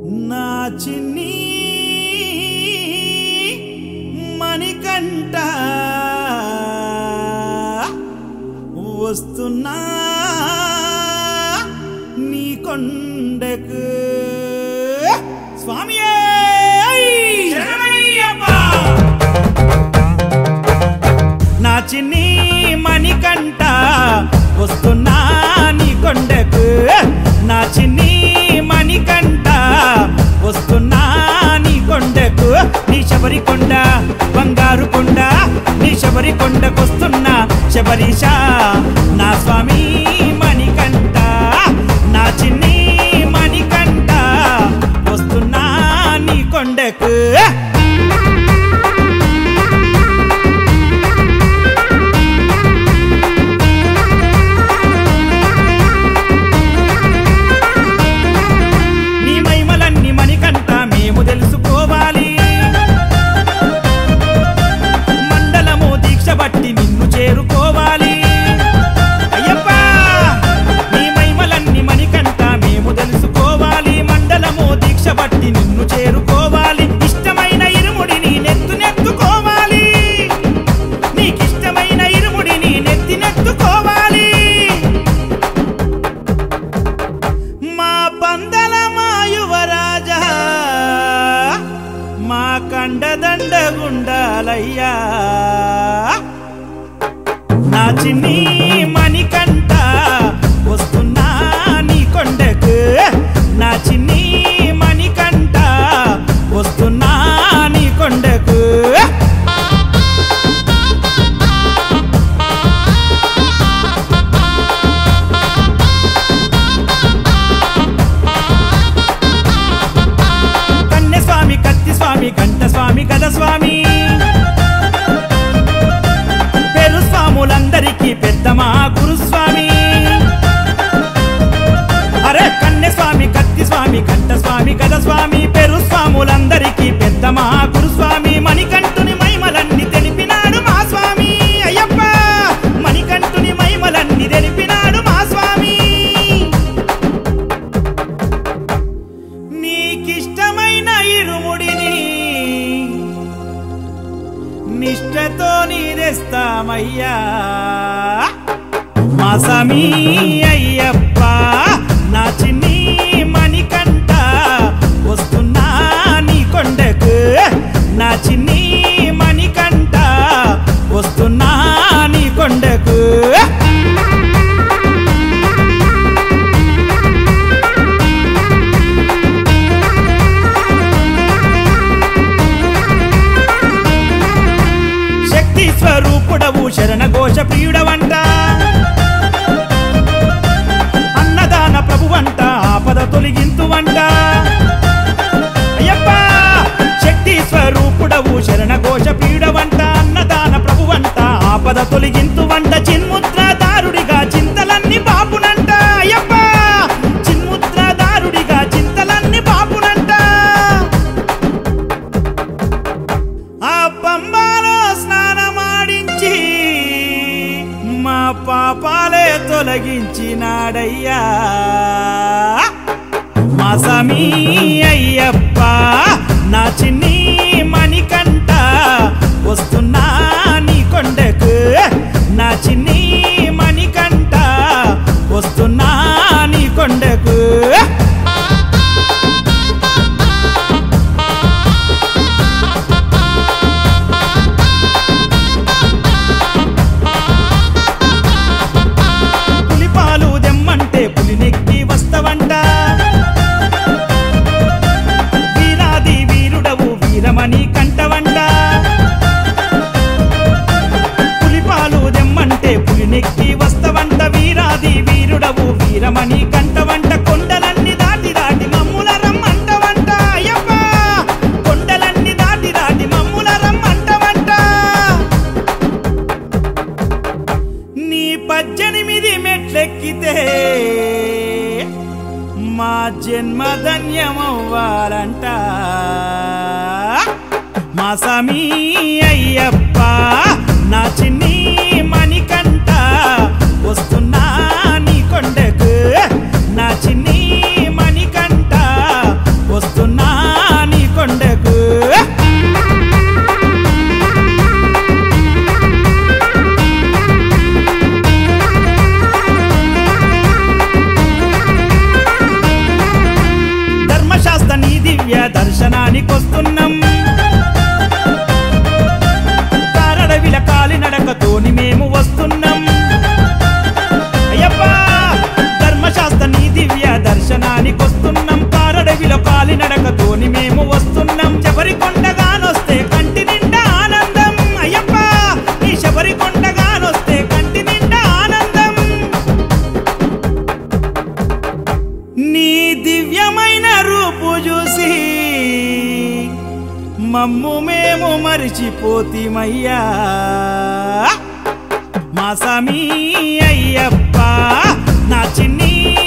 నా చిన్ని మణికంట వస్తున్నా నీ కొండకు స్వామి నా చిన్ని మణికంట వస్తున్నా నీ కొండకు నా చిన్ని మణికంట వస్తున్నా నీ కొండకు నీ శబరి కొండ బంగారు కొండ నీ శబరి కొండకొస్తున్నా శబరీష నా స్వామి మణికంట నా చిన్ని మణికంట వస్తున్నా నీ కొండకు నీ మహిమలన్నీ మణికంట మేము తెలుసుకోవాలి మండలము దీక్ష బట్టి నిన్ను చేరుకోవాలి అయ్యప్ప నీ మహిమలన్నీ మణికంట మేము తెలుసుకోవాలి మండలము దీక్ష బట్టి నిన్ను చేరుకోవాలి ఇష్టమైన ఇరుముడిని నెత్తు నెత్తుకోవాలి నీకిష్టమైన ఇరుముడిని నెత్తి నెత్తుకోవాలి మా పందల మా యువరాజా మా కండదండ గుండాలయ్యా నా చిన్ని మణికంట వస్తున్నా నీ కొండకు నా చిన్ని మణికంట వస్తున్నా నీ కొండకు కన్య స్వామి కత్తి స్వామి గంట స్వామి గద స్వామి పేరు స్వాములందరికీ పెద్దమా గురుస్వామి అరే కన్య స్వామి కత్తి స్వామి గంట స్వామి గద స్వామి పేరు స్వాములందరికీ పెద్దమా గురుస్వామి మణికంఠుని మహిమలన్నీ తెలిపినాడు మా స్వామి అయ్యప్ప మణికంఠుని మహిమలన్నీ తెలిపినాడు మా స్వామి నీకిష్టమైన ఇరుముడిని నిష్టతో నీరెస్తామయ్యా మా సమీ అయ్యప్ప నా చిన్ని మణికంట వస్తున్నా నీ కొండకు నా చిన్ని మణికంట వస్తున్నా నీ కొండకు శక్తి స్వరూపుడవు శరణ ఘోష ప్రియుడవంట అన్నదాన ప్రభువంట ఆపద తొలగింతువంట అయ్యప్ప శక్తి స్వరూపుడవు శరణ ఘోష ప్రియుడవంట అన్నదాన ప్రభువంట ఆపద తొలగింతువంట చిన్ముద్రదారుడిగా చింతలన్నీ బాపునంట అయ్యప్ప చిన్ముద్రదారుడిగా చింతలన్నీ బాపునంట ఆ పంబాలో స్నానమాడించి మా పాపాలే తొలగించినాడయ్యా మా సమీ అయ్యప్ప నా చిన్ని మణికంట వస్తున్నా నీ కొండకు నా చిన్ని మణికంట వస్తున్నా నీ కొండకు పులిపాలు దెమ్మంటే పులినెక్కి వస్తవంట వీరాది వీరుడవు వీరమణి కంటవంట పులిపాలు దెమ్మంటే పులినెక్కి వస్తవంట వీరాది వీరుడవు వీరమణి కంటవంట కొండలన్నీ దాటి దాటి మమ్ముల రమ్మంటవంట అయ్యప్ప కొండలన్నీ దాటి దాటి మమ్ముల రమ్మంటవంట నీ పద్దెనిమిది మెట్లెక్కితే మా జన్మ ధన్యమవ్వాలంట మా సమీ అయ్యప్ప నా చిన్ని మణికంట వస్తున్నా నీ కొండకు నా చిన్ని మణికంట వస్తున్నా దర్శనానికి వస్తున్నాం కారడవిల కాలి నడకతోని మేము వస్తున్నాం అయ్యప్పా ధర్మశాస్త్ర నీ దివ్య దర్శనానికి వస్తున్నాం కారడవిలో కాలి నడకతోని మేము వస్తున్నాం శబరి కొండగానొస్తే కంటి నిండా ఆనందం అయ్యప్ప నీ శబరి కొండగానొస్తే కంటి నిండా ఆనందం నీ దివ్యమైన రూపు చూసి మమ్ము మేము మరిచిపోతిమయ్యా మా సమీ అయ్యప్ప నా చిన్ని